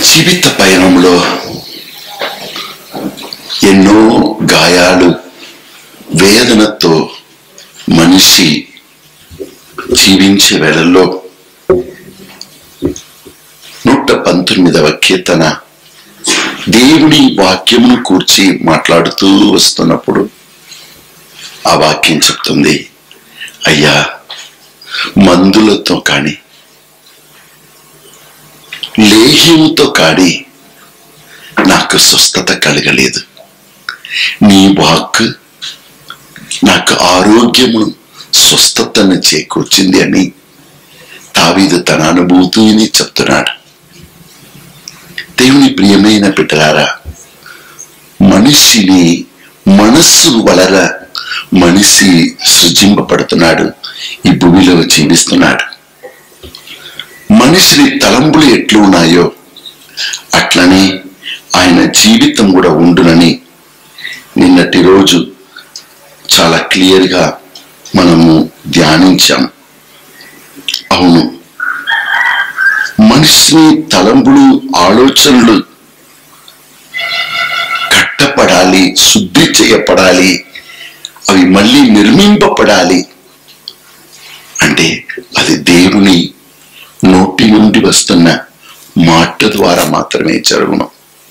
జీవిత పయనంలో ఎన్నో గాయాలు వేదనతో మనిషి జీవించే వేళల్లో నూట పంతొమ్మిదవ కీర్తన దేవుని వాక్యమును కూర్చి మాట్లాడుతూ వస్తున్నప్పుడు ఆ వాక్యం చెప్తుంది అయ్యా మందులతో కానీ లేహ్యంతో కాడి నాకు స్వస్థత కలగలేదు నీ వాక్ నాకు ఆరోగ్యమును స్వస్థతను చేకూర్చింది అని తావీదు తన అనుభూతిని చెప్తున్నాడు దేవుని ప్రియమైన బిడ్డలారా మనిషిని మనస్సు వలన మనిషి సృజింపబడుతున్నాడు ఈ భూమిలో జీవిస్తున్నాడు మనిషిని తలంపులు ఎట్లు ఉన్నాయో అట్లనే ఆయన జీవితం కూడా ఉండునని నిన్నటి రోజు చాలా క్లియర్గా మనము ధ్యానించాం అవును మనిషిని తలంపులు ఆలోచనలు కట్టపడాలి శుద్ధి చేయపడాలి అవి మళ్ళీ నిర్మింపబడాలి అంటే అది దేవుని నోటి నుండి వస్తున్న మాట ద్వారా మాత్రమే జరుగును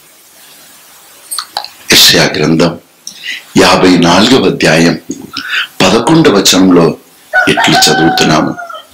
యెషయా గ్రంథం యాభై నాలుగవ అధ్యాయం పదకొండవ వచనంలో ఎట్లు చదువుతున్నాము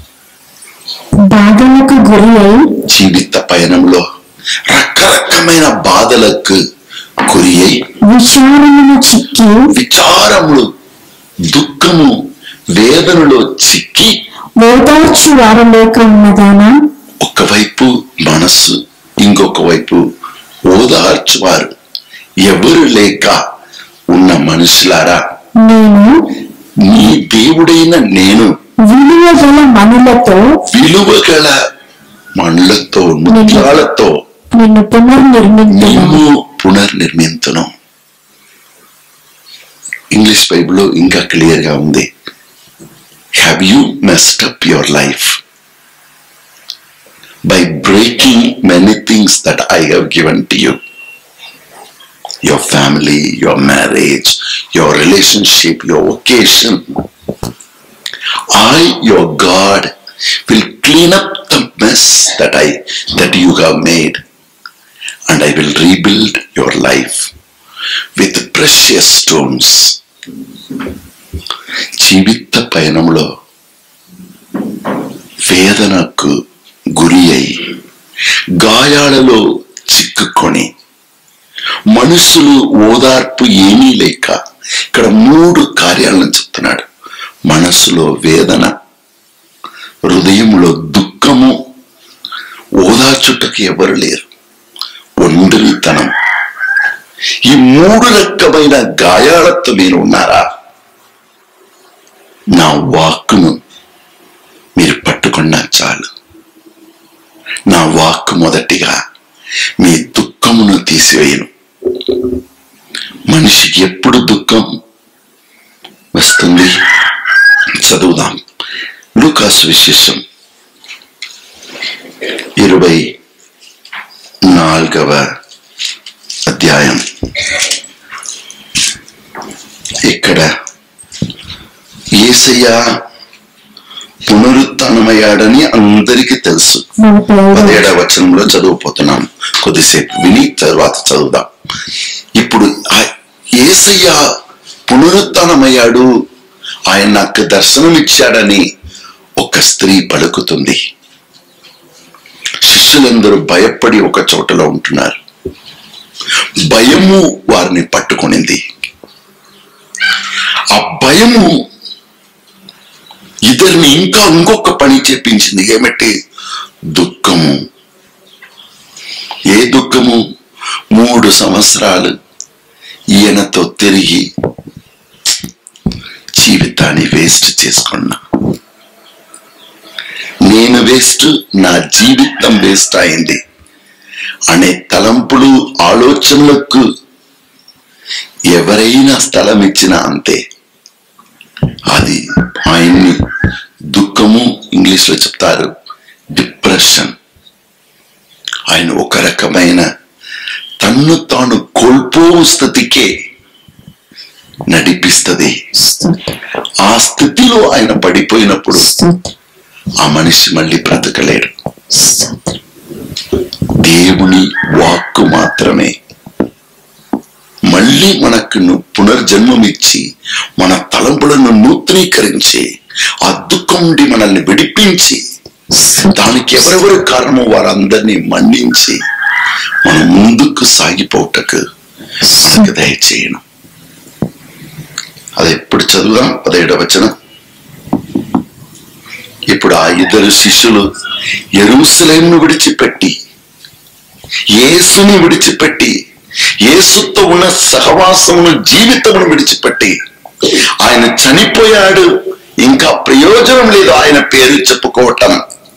బాధలకు గురి అయి జీవిత పయనంలో రకరకమైన బాధలకు గురి అయి విషాదమును చిక్కి విచారములు దుఃఖము వేదనలో చిక్కి ఓదార్చు వారు లేక ఉన్నదానా ఒకవైపు మనస్సు ఇంకొక వైపు ఓదార్చువారు ఎవరు లేక ఉన్న మనుషులారా నేను నీ దేవుడైన నేను విలువ గల మనులతో విలువగల మనులతో ముత్యాలతో నిన్ను పునర్నిర్మించును నిన్ను పునర్నిర్మింతును ఇంగ్లీష్ బైబిల్లో ఇంకా క్లియర్ గా ఉంది have you messed up your life by breaking many things that I have given to you your family, your marriage, your relationship, your vocation. I, your God, will clean up the mess that I that you have made, and I will rebuild your life with precious stones. జీవిత పయనంలో వేదనకు గురి అయి గాయాలలో చిక్కుకొని మనుషులు ఓదార్పు ఏమీ లేక ఇక్కడ మూడు కార్యాలను చెప్తున్నాడు మనసులో వేదన హృదయంలో దుఃఖము ఓదార్చుటకు ఎవరు లేరు ఒంటరితనం ఈ మూడు రకమైన గాయాలతో మీరు ఉన్నారా నా వాక్కును మీరు పట్టుకున్నా చాలు నా వాక్కు మొదటిగా మీ దుఃఖమును తీసివేయను మనిషికి ఎప్పుడు దుఃఖం వస్తుంది చదువుదాం లూకాసు విశేషం ఇరవై నాలుగవ అధ్యాయం ఇక్కడ ఏసయ్య పునరుత్నమయ్యాడని అందరికీ తెలుసు నలభై ఐదవ పదిహేడవ వచనంలో చదువుపోతున్నాం కొద్దిసేపు విని తర్వాత చదువుదాం ఇప్పుడు ఆ ఏసయ్య పునరుత్నమయ్యాడు ఆయన నాకు దర్శనం ఇచ్చాడని ఒక స్త్రీ పలుకుతుంది శిష్యులందరూ భయపడి ఒక చోటలో ఉంటున్నారు భయము వారిని పట్టుకొనింది ఆ భయము ఇద్దరిని ఇంకా ఇంకొక పని చేపించింది ఏమిటి దుఃఖము ఏ దుఃఖము మూడు సంవత్సరాలు ఈయనతో తిరిగి జీవితాన్ని వేస్ట్ చేసుకున్నా నేను వేస్ట్ నా జీవితం వేస్ట్ అయింది అనే తలంపులు ఆలోచనలకు ఎవరైనా స్థలం ఇచ్చినా అంతే అది ఆయన్ని దుఃఖము ఇంగ్లీష్ లో చెప్తారు డిప్రెషన్ ఆయన ఒక రకమైన తన్ను తాను కోల్పోవు స్థితికే నడిపిస్తుంది స్తోత్రం ఆ స్థితిలో ఆయన పడిపోయినప్పుడు స్తోత్రం ఆ మనిషి మళ్ళీ బ్రతకలేడు స్తోత్రం దేవుని వాక్కు మాత్రమే మళ్ళీ మనకు ను- పునర్జన్మమిచ్చి మన తలంపులను నూతనీకరించి ఆ దుఃఖం నుండి మనల్ని విడిపించి దానికి ఎవరెవరు కారణమో వారందరినీ మన్నించి మనం ముందుకు సాగిపోటకు మనకు దయచేయను అది ఎప్పుడు చదువుదాం పదిహేడవ వచనం ఇప్పుడు ఆ ఇద్దరు శిష్యులు ఎరుసలేమును విడిచిపెట్టి యేసుని విడిచిపెట్టి యేసుతో ఉన్న సహవాసమును జీవితమును విడిచిపెట్టి ఆయన చనిపోయాడు ఇంకా ప్రయోజనం లేదు ఆయన పేరు చెప్పుకోవటం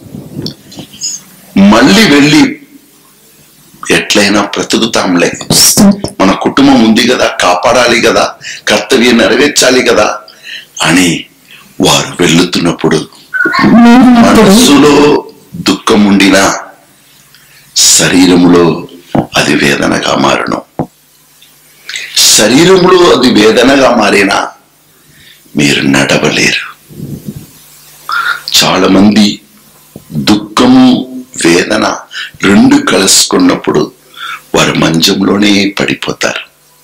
మళ్ళీ వెళ్ళి ఎట్లయినా బ్రతుకుతాంలే స్తోత్రం మన కుటుంబం ఉంది కదా కాపాడాలి కదా కర్తవ్యం నెరవేర్చాలి కదా అని వారు వెళ్ళుతున్నప్పుడు మీరినప్పుడు మనస్సులో దుఃఖం ఉండినా శరీరములో అది వేదనగా మారును శరీరములో అది వేదనగా మారినా మీరు నడవలేరు చాలా మంది దుఃఖము వేదన రెండు కలుసుకున్నప్పుడు వారు మంచంలోనే పడిపోతారు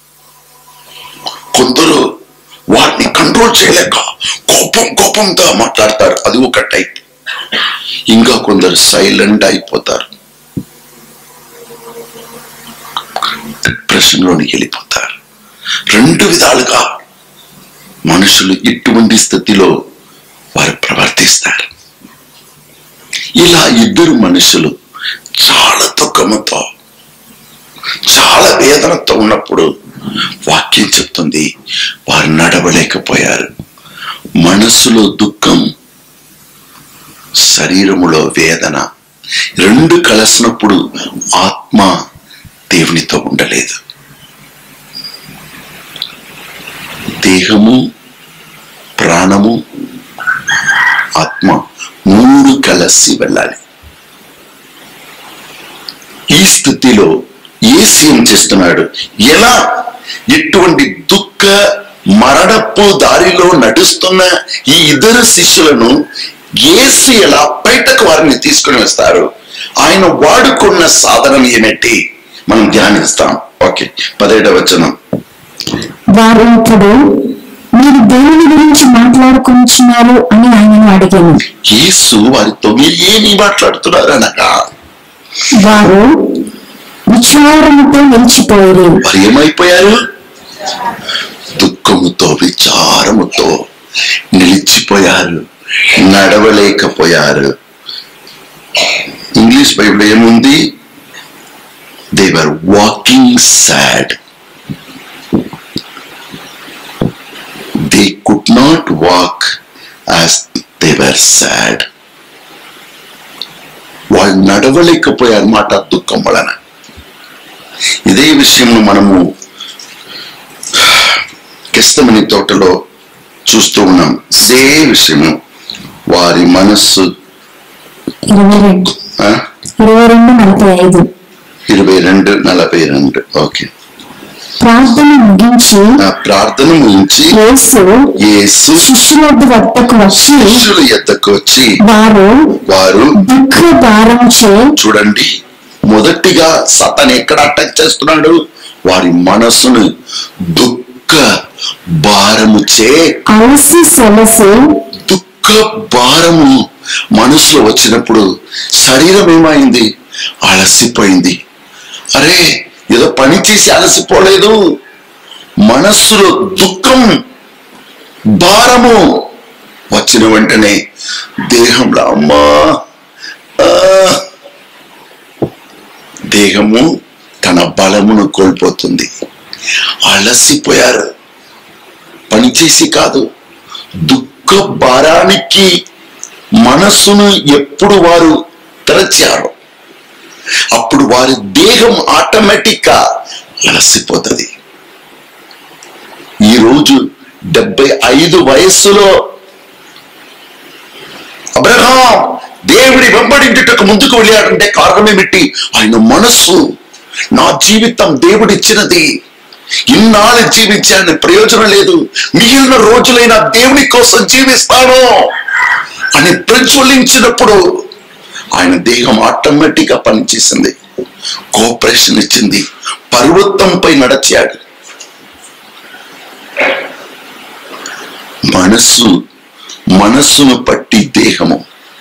కొందరు వాటిని కంట్రోల్ చేయలేక కోపం కోపంతో మాట్లాడతారు అది ఒక టైప్ ఇంకా కొందరు సైలెంట్ అయిపోతారు డిప్రెషన్ లోనికి వెళ్ళిపోతారు రెండు విధాలుగా మనుషులు ఇటువంటి స్థితిలో వారు ప్రవర్తిస్తారు ఇలా ఇద్దరు మనుషులు చాలా దుఃఖముతో చాలా వేదనతో ఉన్నప్పుడు వాక్యం చెప్తుంది వారు నడవలేకపోయారు మనసులో దుఃఖం శరీరములో వేదన రెండు కలిసినప్పుడు ఆత్మ దేవునితో ఉండలేదు దేహము ప్రాణము ఆత్మ మూడు కలిసి వెళ్ళాలి ఈ స్థితిలో ఏసి ఏం చేస్తున్నాడు ఎలా ఇటువంటి దుఃఖ మరణపు దారిలో నడుస్తున్న ఈ ఇద్దరు శిష్యులను ఏసి ఎలా బయటకు వారిని తీసుకుని వస్తారు ఆయన వాడుకున్న సాధనం ఏమిటి మనం ధ్యానిస్తాం ఓకే పదిహేడవ వచనం వారు ఇప్పుడు మీరు దేవుని గురించి మాట్లాడుకుంటున్నారు అని ఆయనను అడిగాను యేసు వారితో మీరు ఏమి మాట్లాడుతున్నారు అనగా వారు విచారముతో నిలిచిపోయారు వారు ఏమైపోయారు దుఃఖముతో విచారముతో నిలిచిపోయారు నడవలేకపోయారు ఇంగ్లీష్ బైబిల్ ఏముంది they were walking sad they could not walk as they were sad వాళ్ళు నడవలేకపోయారు మాట దుఃఖం వలన ఇదే విషయంలో మనము కెస్తమని తోటలో చూస్తూ ఉన్నాం ఇదే విషయము వారి మనస్సు ఇరవై రెండు ఆ, ఇరవై రెండు నలభై ఐదు ఇరవై రెండు నలభై రెండు ఓకే ప్రార్థన ముగించి నా ప్రార్థన ముగించి యేసు యేసు శిష్యుల వద్దకు వచ్చి శిష్యుల ఎద్దకు వచ్చి వారు వారు దుఃఖ భారంచే చూడండి మొదటిగా సతన్ ఎక్కడ అటాక్ చేస్తున్నాడు వారి మనస్సును దుఃఖ భారము చే అలసి సొలసి దుఃఖ భారము మనసులో వచ్చినప్పుడు శరీరం ఏమైంది అలసిపోయింది అరే ఏదో పని చేసి అలసిపోలేదు మనస్సులో దుఃఖం భారము వచ్చిన వెంటనే దేహంలో అమ్మా ఆ, దేహము తన బలమును కోల్పోతుంది అలసిపోయారు పనిచేసి కాదు దుఃఖ భారానికి మనస్సును ఎప్పుడు వారు తెరచారు అప్పుడు వారి దేహం ఆటోమేటిక్ గా అలసిపోతుంది ఈరోజు డెబ్బై ఐదు వయస్సులో అబ్రహాం దేవుని వెంబడించుటకు ముందుకు వెళ్ళాడంటే కారణం ఏమిటి ఆయన మనస్సు నా జీవితం దేవుడిచ్చినది ఇన్నాళ్ళు జీవించాను ప్రయోజనం లేదు మిగిలిన రోజులైన దేవుని కోసం జీవిస్తాను అని ప్రజ్వలించినప్పుడు ఆయన దేహం ఆటోమేటిక్ గా పనిచేసింది కోఆపరేషన్ ఇచ్చింది పర్వతంపై నడచాడు మనస్సు మనస్సును పట్టి దేహము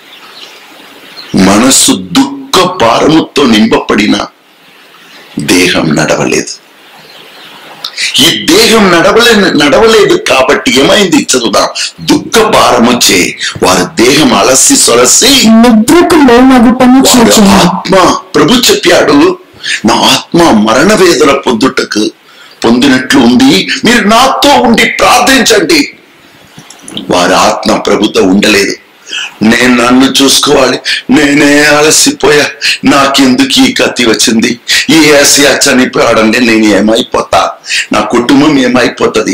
మనస్సు దుఃఖ భారముతో నింపబడిన దేహం నడవలేదు ఈ దేహం నడవలే నడవలేదు కాబట్టి ఏమైంది చదువుదాం దుఃఖ భారముచే వారి దేహం అలసి సొలసి నిద్రకు లోనగుటను వారి చూచిన ఆత్మ ప్రభు చెప్పాడు నా ఆత్మ మరణ వేదన పొందుటకు పొందినట్లు ఉంది మీరు నాతో ఉండి ప్రార్థించండి వారి ఆత్మ ప్రభుతో ఉండలేదు నేను నన్ను చూసుకోవాలి నేనే అలసిపోయా నాకెందుకు ఈ కత్తి వచ్చింది ఈ ఏసియా చనిపోయాడంటే నేను ఏమైపోతా నా కుటుంబం ఏమైపోతుంది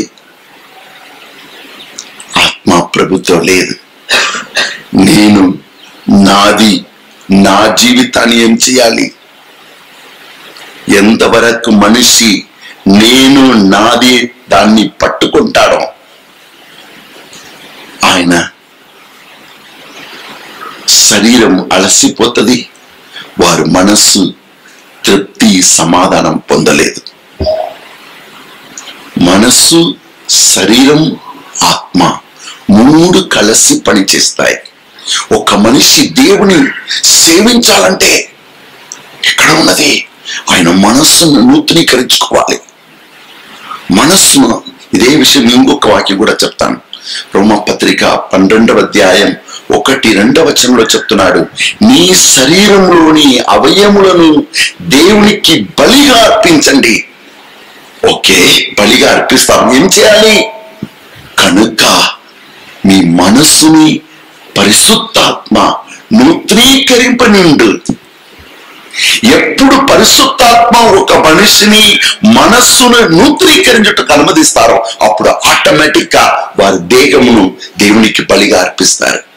ఆత్మ ప్రభుత్వం లేదు నేను నాది నా జీవితాన్ని ఏం చేయాలి ఎంతవరకు మనిషి నేను నాది దాన్ని పట్టుకుంటాడో ఆయన శరీరం అలసిపోతుంది వారి మనస్సు తృప్తి సమాధానం పొందలేదు మనస్సు శరీరం ఆత్మ మూడు కలిసి పనిచేస్తాయి ఒక మనిషి దేవుని సేవించాలంటే ఎక్కడ ఉన్నది ఆయన మనస్సును నూతనీకరించుకోవాలి మనస్సును ఇదే విషయం ఇంకొక వాక్యం కూడా చెప్తాను రోమపత్రిక పన్నెండవ అధ్యాయం ఒకటి రెండవ వచనంలో చెప్తున్నాడు నీ శరీరంలోని అవయములను దేవునికి బలిగా అర్పించండి ఓకే బలిగా అర్పిస్తాం ఏం చేయాలి కనుక మీ మనస్సుని పరిశుద్ధాత్మ నూతనీకరింపనిండు ఎప్పుడు పరిశుద్ధాత్మ ఒక మనిషిని మనస్సును నూతనీకరించుటకు అనుమతిస్తారో అప్పుడు ఆటోమేటిక్ గా వారి దేహమును దేవునికి బలిగా అర్పిస్తారు